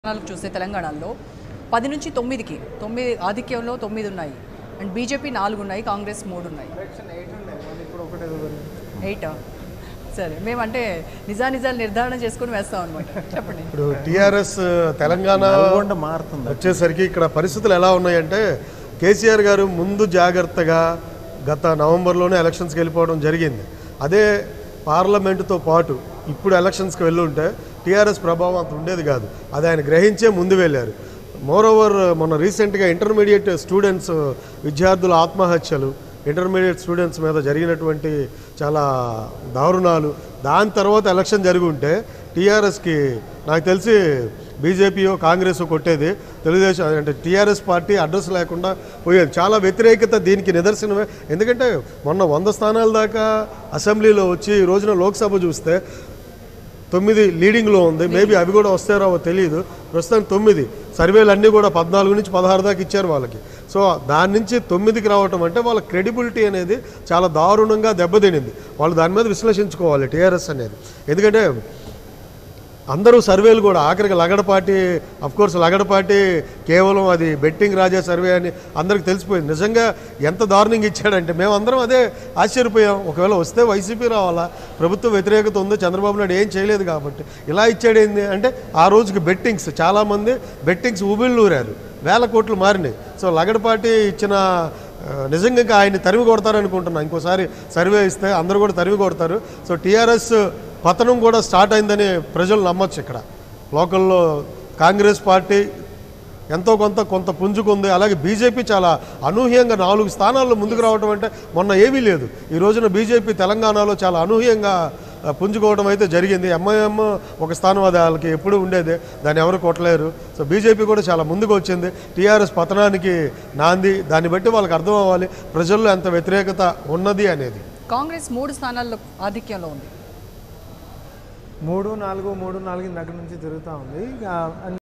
స్థానాలకు చూస్తే తెలంగాణలో పది నుంచి తొమ్మిదికి తొమ్మిది ఆధిక్యంలో తొమ్మిది ఉన్నాయి అండ్ బీజేపీ నాలుగు ఉన్నాయి కాంగ్రెస్ మూడు ఉన్నాయి ఎయిట్ సరే మేమంటే నిజానిజాలు నిర్ధారణ చేసుకుని వేస్తాం అనమాట చెప్పండి ఇప్పుడు టీఆర్ఎస్ తెలంగాణ నల్గొండ మారుతుంది వచ్చేసరికి ఇక్కడ పరిస్థితులు ఎలా ఉన్నాయంటే కేసీఆర్ గారు ముందు జాగ్రత్తగా గత నవంబర్లోనే ఎలక్షన్స్కి వెళ్ళిపోవడం జరిగింది అదే పార్లమెంటుతో పాటు ఇప్పుడు ఎలక్షన్స్కి వెళ్ళుంటే టీఆర్ఎస్ ప్రభావం అంత ఉండేది కాదు అది ఆయన గ్రహించే ముందు వెళ్ళారు మోరోవర్ మొన్న రీసెంట్గా ఇంటర్మీడియట్ స్టూడెంట్స్ విద్యార్థుల ఆత్మహత్యలు ఇంటర్మీడియట్ స్టూడెంట్స్ మీద జరిగినటువంటి చాలా దారుణాలు దాని తర్వాత ఎలక్షన్ జరిగి ఉంటే టీఆర్ఎస్కి నాకు తెలిసి బీజేపీయో కాంగ్రెస్ కొట్టేది తెలుగుదేశం అంటే టీఆర్ఎస్ పార్టీ అడ్రస్ లేకుండా పోయేది చాలా వ్యతిరేకత దీనికి నిదర్శనమే ఎందుకంటే మొన్న వంద స్థానాల దాకా అసెంబ్లీలో వచ్చి ఈ రోజున లోక్సభ చూస్తే తొమ్మిది లీడింగ్లో ఉంది మేబీ అవి కూడా వస్తారో తెలియదు ప్రస్తుతం తొమ్మిది సర్వేలు అన్నీ కూడా పద్నాలుగు నుంచి పదహారు దాకా ఇచ్చారు వాళ్ళకి సో దాని నుంచి తొమ్మిదికి రావటం అంటే వాళ్ళ క్రెడిబిలిటీ అనేది చాలా దారుణంగా దెబ్బతినింది వాళ్ళు దాని మీద విశ్లేషించుకోవాలి టీఆర్ఎస్ అనేది ఎందుకంటే అందరూ సర్వేలు కూడా ఆఖరికి లగడపాటి కోర్స్ లగడపాటి కేవలం అది బెట్టింగ్ రాజా సర్వే అని అందరికి తెలిసిపోయింది నిజంగా ఎంత దారుణంగా ఇచ్చాడంటే మేమందరం అదే ఆశ్చర్యపోయాం ఒకవేళ వస్తే వైసీపీ రావాలా ప్రభుత్వ వ్యతిరేకత ఉంది చంద్రబాబు నాయుడు ఏం చేయలేదు కాబట్టి ఇలా ఇచ్చాడేంది అంటే ఆ రోజుకి బెట్టింగ్స్ చాలామంది బెట్టింగ్స్ ఊబిళ్ళూరారు వేల కోట్లు మారినాయి సో లగడపాటి ఇచ్చిన ఆ, నిజంగా ఇంకా ఆయన్ని తరిమి కొడతారనుకుంటున్నా ఇంకోసారి సర్వే ఇస్తే అందరూ కూడా తరిమి కొడతారు సో టీఆర్ఎస్ పతనం కూడా స్టార్ట్ అయిందని ప్రజలు నమ్మొచ్చు ఇక్కడ లోకల్లో కాంగ్రెస్ పార్టీ ఎంతో కొంత కొంత పుంజుకుంది అలాగే బీజేపీ చాలా అనూహ్యంగా నాలుగు స్థానాల్లో ముందుకు రావడం అంటే మొన్న ఏమీ లేదు ఈ రోజున బీజేపీ తెలంగాణలో చాలా అనూహ్యంగా ఆ, పుంజుకోవడం అయితే జరిగింది ఎంఐఎం ఒక స్థానం అది వాళ్ళకి ఎప్పుడు ఉండేదే దాన్ని ఎవరు కొట్టలేరు సో బీజేపీ కూడా చాలా ముందుకు వచ్చింది టీఆర్ఎస్ పతనానికి నాంది దాన్ని బట్టి వాళ్ళకి అర్థం అవ్వాలి ప్రజల్లో ఎంత వ్యతిరేకత ఉన్నది అనేది కాంగ్రెస్ మూడు స్థానాల్లో ఆధిక్యంలో ఉంది మూడు నాలుగు మూడు నాలుగు దగ్గర నుంచి జరుగుతూ ఉంది ఇక